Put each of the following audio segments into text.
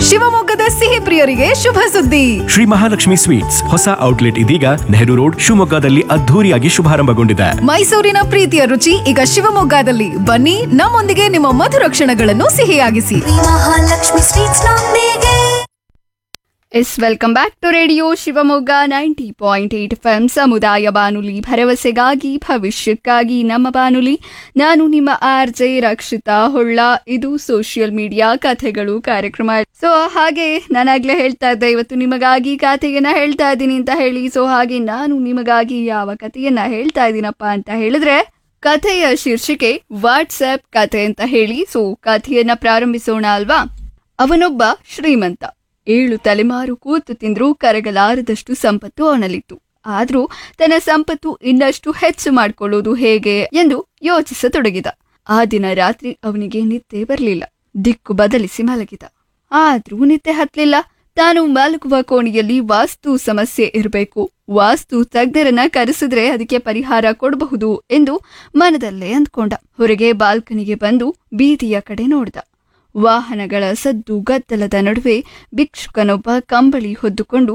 ಶಿವಮೊಗ್ಗದ ಸಿಹಿ ಪ್ರಿಯರಿಗೆ ಶುಭ ಸುದ್ದಿ ಶ್ರೀ ಮಹಾಲಕ್ಷ್ಮಿ ಸ್ವೀಟ್ಸ್ ಹೊಸ ಔಟ್ಲೆಟ್ ಇದೀಗ ನೆಹರು ರೋಡ್ ಶಿವಮೊಗ್ಗದಲ್ಲಿ ಅದ್ಧೂರಿಯಾಗಿ ಶುಭಾರಂಭಗೊಂಡಿದೆ ಮೈಸೂರಿನ ಪ್ರೀತಿಯ ರುಚಿ ಈಗ ಶಿವಮೊಗ್ಗದಲ್ಲಿ ಬನ್ನಿ ನಮ್ಮೊಂದಿಗೆ ನಿಮ್ಮ ಮಧುರ ಕ್ಷಣಗಳನ್ನು ಸಿಹಿಯಾಗಿಸಿ ಮಹಾಲಕ್ಷ್ಮಿ ಸ್ವೀಟ್ಸ್ ನೊಂದಿಗೆ yes welcome back to radio Shivamogga ninety point eight F M ಸಮುದಾಯ ಬಾನುಲಿ ಭರವಸೆಗಾಗಿ ಭವಿಷ್ಯಕ್ಕಾಗಿ ನಮ್ಮ ಬಾನುಲಿ ನಾನು ನಿಮ್ಮ ಆರ್ ಜೆ ರಕ್ಷಿತಾ ಹೊಳ್ಳ ಇದು ಸೋಷಿಯಲ್ ಮೀಡಿಯಾ ಕಥೆಗಳು ಕಾರ್ಯಕ್ರಮ ಸೊ ಹಾಗೆ ನಾನಾಗ್ಲೇ ಹೇಳ್ತಾ ಇದ್ದೆ ಇವತ್ತು ನಿಮಗಾಗಿ ಕಥೆಯನ್ನ ಹೇಳ್ತಾ ಇದ್ದೀನಿ ಅಂತ ಹೇಳಿ ಸೊ ಹಾಗೆ ನಾನು ನಿಮಗಾಗಿ ಯಾವ ಕಥೆಯನ್ನ ಹೇಳ್ತಾ ಇದ್ದೀನಪ್ಪ ಅಂತ ಹೇಳಿದ್ರೆ ಕಥೆಯ ಶೀರ್ಷಿಕೆ ವಾಟ್ಸ್ಆಪ್ ಕಥೆ ಅಂತ ಹೇಳಿ ಸೊ ಕಥೆಯನ್ನ ಪ್ರಾರಂಭಿಸೋಣ ಅಲ್ವಾ ಅವನೊಬ್ಬ ಶ್ರೀಮಂತ ಏಳು ತಲೆಮಾರು ಕೂತು ತಿಂದ್ರೂ ಕರಗಲಾರದಷ್ಟು ಸಂಪತ್ತು ಅವನಲ್ಲಿತ್ತು ಆದ್ರೂ ತನ್ನ ಸಂಪತ್ತು ಇನ್ನಷ್ಟು ಹೆಚ್ಚು ಮಾಡ್ಕೊಳ್ಳೋದು ಹೇಗೆ ಎಂದು ಯೋಚಿಸತೊಡಗಿದ ಆ ದಿನ ರಾತ್ರಿ ಅವನಿಗೆ ನಿದ್ದೆ ಬರಲಿಲ್ಲ ದಿಕ್ಕು ಬದಲಿಸಿ ಮಲಗಿದ ಆದ್ರೂ ನಿದ್ದೆ ಹತ್ಲಿಲ್ಲ ತಾನು ಮಲಗುವ ಕೋಣೆಯಲ್ಲಿ ವಾಸ್ತು ಸಮಸ್ಯೆ ಇರಬೇಕು ವಾಸ್ತು ತಜ್ಞರನ್ನ ಕರೆಸಿದ್ರೆ ಅದಕ್ಕೆ ಪರಿಹಾರ ಕೊಡಬಹುದು ಎಂದು ಮನದಲ್ಲೇ ಅಂದ್ಕೊಂಡ ಹೊರಗೆ ಬಾಲ್ಕನಿಗೆ ಬಂದು ಬೀದಿಯ ಕಡೆ ನೋಡ್ದ ವಾಹನಗಳ ಸದ್ದು ಗದ್ದಲದ ನಡುವೆ ಭಿಕ್ಷುಕನೊಬ್ಬ ಕಂಬಳಿ ಹೊದ್ದುಕೊಂಡು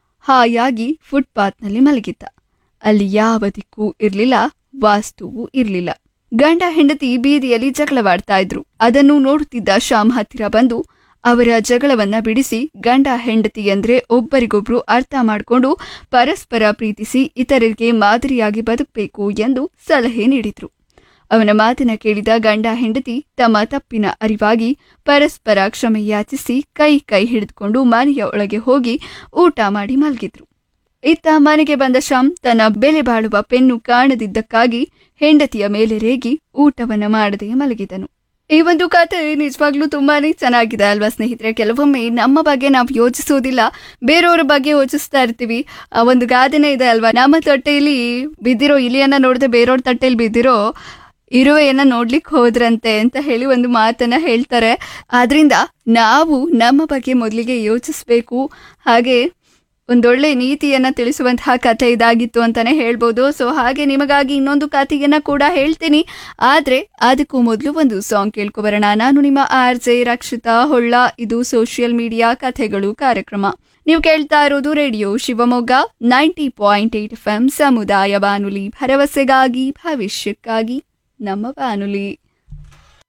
ಹಾಯಾಗಿ ಫುಟ್ಪಾತ್ನಲ್ಲಿ ಮಲಗಿದ್ದ ಅಲ್ಲಿ ಯಾವ ದಿಕ್ಕೂ ಇರ್ಲಿಲ್ಲ ವಾಸ್ತುವು ಇರ್ಲಿಲ್ಲ ಗಂಡ ಹೆಂಡತಿ ಬೀದಿಯಲ್ಲಿ ಜಗಳವಾಡ್ತಾ ಇದ್ರು ಅದನ್ನು ನೋಡುತ್ತಿದ್ದ ಶ್ಯಾಮ್ ಹತ್ತಿರ ಬಂದು ಅವರ ಜಗಳವನ್ನ ಬಿಡಿಸಿ ಗಂಡ ಹೆಂಡತಿ ಅಂದ್ರೆ ಒಬ್ಬರಿಗೊಬ್ರು ಅರ್ಥ ಮಾಡಿಕೊಂಡು ಪರಸ್ಪರ ಪ್ರೀತಿಸಿ ಇತರರಿಗೆ ಮಾದರಿಯಾಗಿ ಬದುಕಬೇಕು ಎಂದು ಸಲಹೆ ನೀಡಿದ್ರು ಅವನ ಮಾತನ್ನ ಕೇಳಿದ ಗಂಡ ಹೆಂಡತಿ ತಮ್ಮ ತಪ್ಪಿನ ಅರಿವಾಗಿ ಪರಸ್ಪರ ಕ್ಷಮೆ ಯಾಚಿಸಿ ಕೈ ಕೈ ಹಿಡಿದುಕೊಂಡು ಮನೆಯ ಒಳಗೆ ಹೋಗಿ ಊಟ ಮಾಡಿ ಮಲಗಿದ್ರು ಇತ್ತ ಮನೆಗೆ ಬಂದ ಶ್ಯಾಮ್ ತನ್ನ ಬೆಲೆ ಬಾಳುವ ಪೆನ್ನು ಕಾಣದಿದ್ದಕ್ಕಾಗಿ ಹೆಂಡತಿಯ ಮೇಲೆ ರೇಗಿ ಊಟವನ್ನ ಮಾಡದೆ ಮಲಗಿದನು ಈ ಒಂದು ಕತೆ ನಿಜವಾಗ್ಲೂ ತುಂಬಾನೇ ಚೆನ್ನಾಗಿದೆ ಅಲ್ವಾ ಸ್ನೇಹಿತರೆ ಕೆಲವೊಮ್ಮೆ ನಮ್ಮ ಬಗ್ಗೆ ನಾವು ಯೋಚಿಸೋದಿಲ್ಲ ಬೇರೆಯವರ ಬಗ್ಗೆ ಯೋಚಿಸ್ತಾ ಇರ್ತೀವಿ ಆ ಒಂದು ಗಾದೆನೇ ಇದೆ ಅಲ್ವಾ ನಮ್ಮ ತಟ್ಟೆಯಲ್ಲಿ ಬಿದ್ದಿರೋ ಇಲಿಯನ್ನ ನೋಡದೆ ಬೇರೆಯವ್ರ ತಟ್ಟೆಯಲ್ಲಿ ಬಿದ್ದಿರೋ ಇರುವೆಯನ್ನ ನೋಡ್ಲಿಕ್ಕೆ ಹೋದ್ರಂತೆ ಅಂತ ಹೇಳಿ ಒಂದು ಮಾತನ್ನ ಹೇಳ್ತಾರೆ ಆದ್ರಿಂದ ನಾವು ನಮ್ಮ ಬಗ್ಗೆ ಮೊದಲಿಗೆ ಯೋಚಿಸ್ಬೇಕು ಹಾಗೆ ಒಂದೊಳ್ಳೆ ನೀತಿಯನ್ನ ತಿಳಿಸುವಂತಹ ಕಥೆ ಇದಾಗಿತ್ತು ಅಂತಾನೆ ಹೇಳ್ಬೋದು ಸೊ ಹಾಗೆ ನಿಮಗಾಗಿ ಇನ್ನೊಂದು ಕಥೆಯನ್ನ ಕೂಡ ಹೇಳ್ತೀನಿ ಆದ್ರೆ ಅದಕ್ಕೂ ಮೊದಲು ಒಂದು ಸಾಂಗ್ ಕೇಳ್ಕೊಬರೋಣ ನಾನು ನಿಮ್ಮ ಆರ್ ಜೆ ರಕ್ಷಿತಾ ಹೊಳ್ಳ ಇದು ಸೋಷಿಯಲ್ ಮೀಡಿಯಾ ಕಥೆಗಳು ಕಾರ್ಯಕ್ರಮ ನೀವು ಕೇಳ್ತಾ ಇರೋದು radio Shivamogga ninety point eight F M ಸಮುದಾಯ ಬಾನುಲಿ ಭರವಸೆಗಾಗಿ ಭವಿಷ್ಯಕ್ಕಾಗಿ ನಮ್ಮ ಬಾನುಲಿ